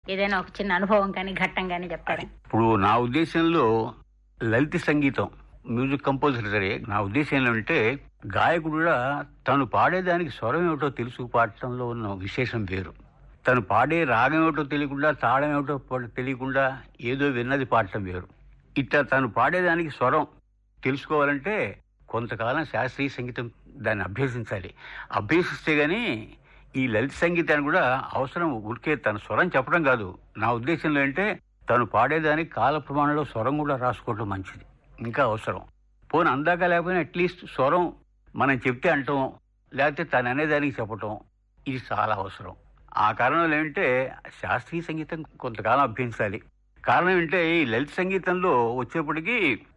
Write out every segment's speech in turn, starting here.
ఏదైనా ఒక చిన్న అనుభవం కానీ ఘట్టం కానీ చెప్తారా ఇప్పుడు నా ఉద్దేశంలో లలిత సంగీతం మ్యూజిక్ కంపోజర్ సరే నా ఉద్దేశం ఏంటంటే గాయకుడు కూడా తను పాడేదానికి స్వరం ఏమిటో తెలుసు పాడటంలో ఉన్న విశేషం వేరు తను పాడే రాగం ఏమిటో తెలియకుండా తాళం ఏమిటో ప- తెలియకుండా ఏదో విన్నది పాడటం వేరు ఇట్లా తను పాడేదానికి స్వరం తెలుసుకోవాలంటే కొంతకాలం శాస్త్రీయ సంగీతం దాన్ని అభ్యసించాలి అభ్యసిస్తే గానీ ఈ లలిత సంగీతాన్ని కూడా అవసరం ఉరికే తన స్వరం చెప్పడం కాదు నా ఉద్దేశంలో అంటే తను పాడేదానికి కాల ప్రమాణంలో స్వరం కూడా రాసుకోవడం మంచిది ఇంకా అవసరం పోనీ అందాక లేకపోయినా అట్లీస్ట్ స్వరం మనం చెప్తే అంటాం లేకపోతే తను అనేదానికి చెప్పటం ఇది చాలా అవసరం ఆ కారణం ఏంటంటే శాస్త్రీయ సంగీతం కొంతకాలం అభ్యసించాలి కారణం ఏంటంటే ఈ లలిత సంగీతంలో వచ్చేప్పటికీ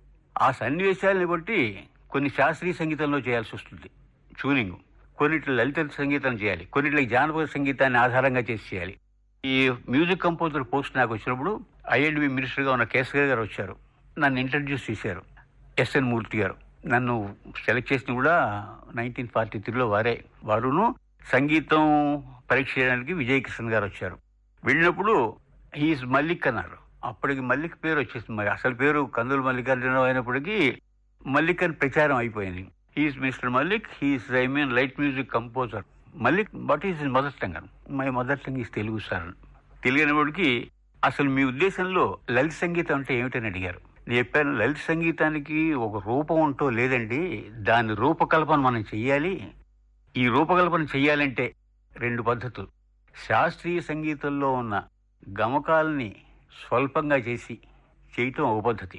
ఆ సన్నివేశాలని బట్టి కొన్ని శాస్త్రీయ సంగీతంలో చేయాల్సి వస్తుంది ట్యూనింగ్ కొన్నిట్లో లలిత సంగీతం చేయాలి కొన్నిట్లో జానపద సంగీతాన్ని ఆధారంగా చేసి చేయాలి ఈ మ్యూజిక్ కంపోజర్ పోస్ట్ నాకు వచ్చినప్పుడు ఐఎండ్బి మినిస్టర్గా ఉన్న కేసరి గారు వచ్చారు నన్ను ఇంట్రడ్యూస్ చేశారు ఎస్ఎన్ మూర్తి గారు నన్ను సెలెక్ట్ చేసిన కూడా నైన్టీన్ ఫార్టీ త్రీలో వారే వారును సంగీతం పరీక్ష చేయడానికి విజయ్ కిషన్ గారు వచ్చారు వెళ్ళినప్పుడు హీస్ మల్లిక్ అన్నారు అప్పటికి మల్లిక్ పేరు వచ్చేసింది మరి అసలు పేరు కందులు మల్లికార్జునరావు అయినప్పటికీ మల్లిక్ అని ప్రచారం అయిపోయింది he's mister Mallik he's I mean light music composer Mallik what is mother tongue my mother tongue is Telugu sir తెలియనివాడికి అసలు మీ ఉద్దేశంలో లలిత సంగీతం అంటే ఏమిటని అడిగారు నేను చెప్పాను లలిత సంగీతానికి ఒక రూపం ఉంటో లేదండి దాని రూపకల్పన మనం చెయ్యాలి ఈ రూపకల్పన చెయ్యాలంటే రెండు పద్ధతులు శాస్త్రీయ సంగీతంలో ఉన్న గమకాలని స్వల్పంగా చేసి చేయటం ఒక పద్ధతి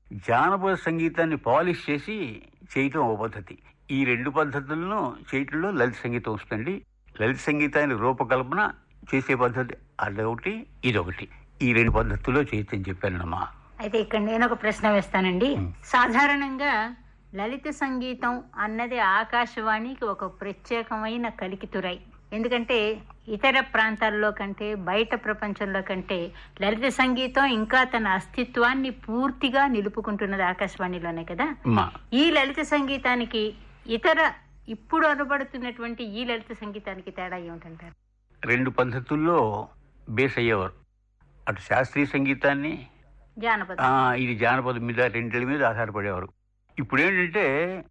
జానపద సంగీతాన్ని పాలిష్ చేసి చేయటం ఒక పద్ధతి ఈ రెండు పద్ధతులను చేయటంలో లలిత సంగీతం వస్తుంది లలిత సంగీతాన్ని రూపకల్పన చేసే పద్ధతి అదొకటి ఇదొకటి ఈ రెండు పద్ధతుల్లో చేయొచ్చని చెప్పానమ్మా అయితే ఇక్కడ నేను ఒక ప్రశ్న వేస్తానండి మ్. సాధారణంగా లలిత సంగీతం అన్నది ఆకాశవాణికి ఒక ప్రత్యేకమైన కలికితురై ఎందుకంటే ఇతర ప్రాంతాల్లో కంటే బయట ప్రపంచంలో కంటే లలిత సంగీతం ఇంకా తన అస్తిత్వాన్ని పూర్తిగా నిలుపుకుంటున్నది ఆకాశవాణిలోనే కదా అమ్మా ఈ లలిత సంగీతానికి ఇతర ఇప్పుడు అనబడుతున్నటువంటి ఈ లలిత సంగీతానికి తేడా ఏమిటంటారు రెండు పద్ధతుల్లో బేస్ అయ్యేవారు అటు శాస్త్రీయ సంగీతాన్ని జానపద ఆ, ఇది జానపదం మీద రెండింటి మీద ఆధారపడేవారు ఇప్పుడు ఏంటంటే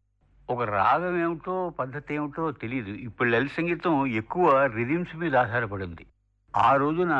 ఒక రాగం ఏమిటో పద్ధతి ఏమిటో తెలియదు ఇప్పుడు లలిత సంగీతం ఎక్కువ రిథమ్స్ మీద ఆధారపడింది ఆ రోజున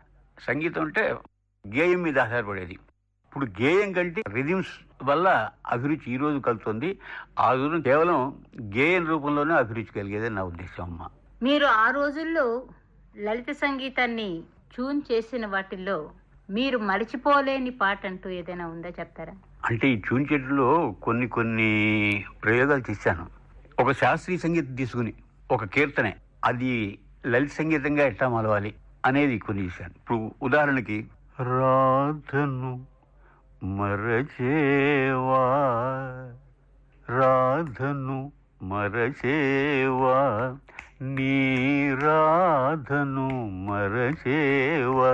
సంగీతం అంటే గేయం మీద ఆధారపడేది ఇప్పుడు గేయం కంటే రిథమ్స్ వల్ల అభిరుచి ఈ రోజు కలుగుతుంది ఆ రోజున కేవలం గేయం రూపంలోనే అభిరుచి కలిగేది నా ఉద్దేశం అమ్మ మీరు ఆ రోజుల్లో లలిత సంగీతాన్ని ట్యూన్ చేసిన వాటిల్లో మీరు మర్చిపోలేని పాట అంటూ ఏదైనా ఉందా చెప్తారా అంటే ఈ ట్యూన్ చెట్టులో కొన్ని కొన్ని ప్రయోగాలు చేశాను ఒక శాస్త్రీయ సంగీతం తీసుకుని ఒక కీర్తనే అది లలిత సంగీతంగా ఎట్లా మలవాలి అనేది కొన్ని చేశాను ఇప్పుడు ఉదాహరణకి రాధను మరచేవా రాధను మరచేవా నీ రాధను మరచేవా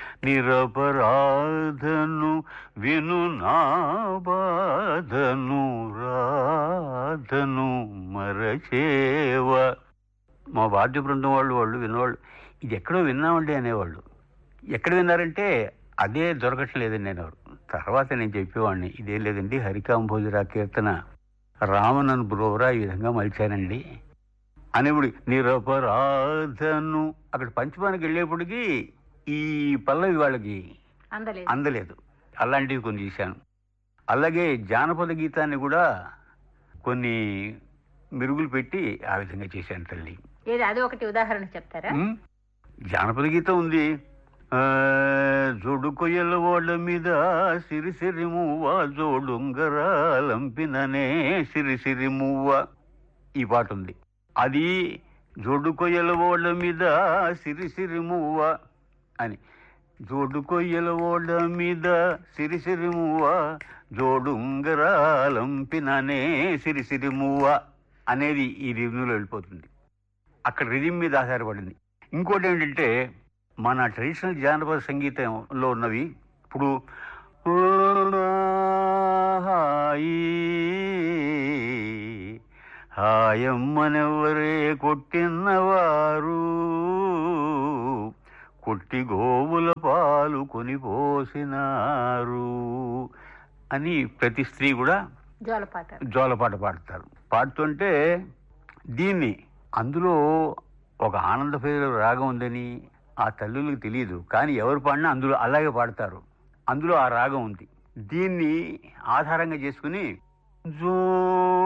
నిరపరాధను విను నా బాధను రాధను మరచేవా మా వాద్య బృందం వాళ్ళు వాళ్ళు విన్నవాళ్ళు ఇది ఎక్కడో విన్నామండి అనేవాళ్ళు ఎక్కడ విన్నారంటే అదే దొరకట్లేదండి అనేవారు తర్వాత నేను చెప్పేవాడిని ఇదేం లేదండి హరికాంభోజరా కీర్తన రామనన్ బ్రోవరా ఈ విధంగా మలిచానండి అనేప్పుడు నిరపరాధను అక్కడ పంచమానికి వెళ్ళేప్పటికి ఈ పల్లవి వాళ్ళకి అందలేదు అందలేదు అలాంటివి కొన్ని చేశాను అలాగే జానపద గీతాన్ని కూడా కొన్ని మెరుగులు పెట్టి ఆ విధంగా చేశాను తల్లి ఏది అది ఒకటి ఉదాహరణ చెప్తారా ఉమ్, జానపద గీతం ఉంది ఆ, జోడు కొయ్యల ఓళ్ళ మీద సిరి సిరి మువ్వ జోడుంగరాలంపిననే సిరి సిరి మువ్వ ఈ పాట ఉంది అది జోడు కొయ్యల ఓళ్ళ మీద సిరి సిరి మువ్వ అని జోడు కొయ్యల ఓళ్ళ మీద సిరి సిరి మువ్వ జోడుంగరాలంపిననే సిరి సిరి మువ్వ అనేది ఈ రివ్యూలో వెళ్ళిపోతుంది అక్కడ రిధిం మీద ఆధారపడింది ఇంకోటి ఏంటంటే మన ట్రెడిషనల్ జానపద సంగీతంలో ఉన్నవి ఇప్పుడు హాయి హాయమ్మనెవరే కొట్టినవారు కొట్టి గోవుల పాలు కొని పోసినారు అని ప్రతి స్త్రీ కూడా జోలపాట జోలపాట పాడతారు పాడుతుంటే దీన్ని అందులో ఒక ఆనందభైర రాగం ఉందని ఆ తల్లులకు తెలియదు కానీ ఎవరు పాడినా అందులో అలాగే పాడతారు అందులో ఆ రాగం ఉంది దీన్ని ఆధారంగా చేసుకుని జో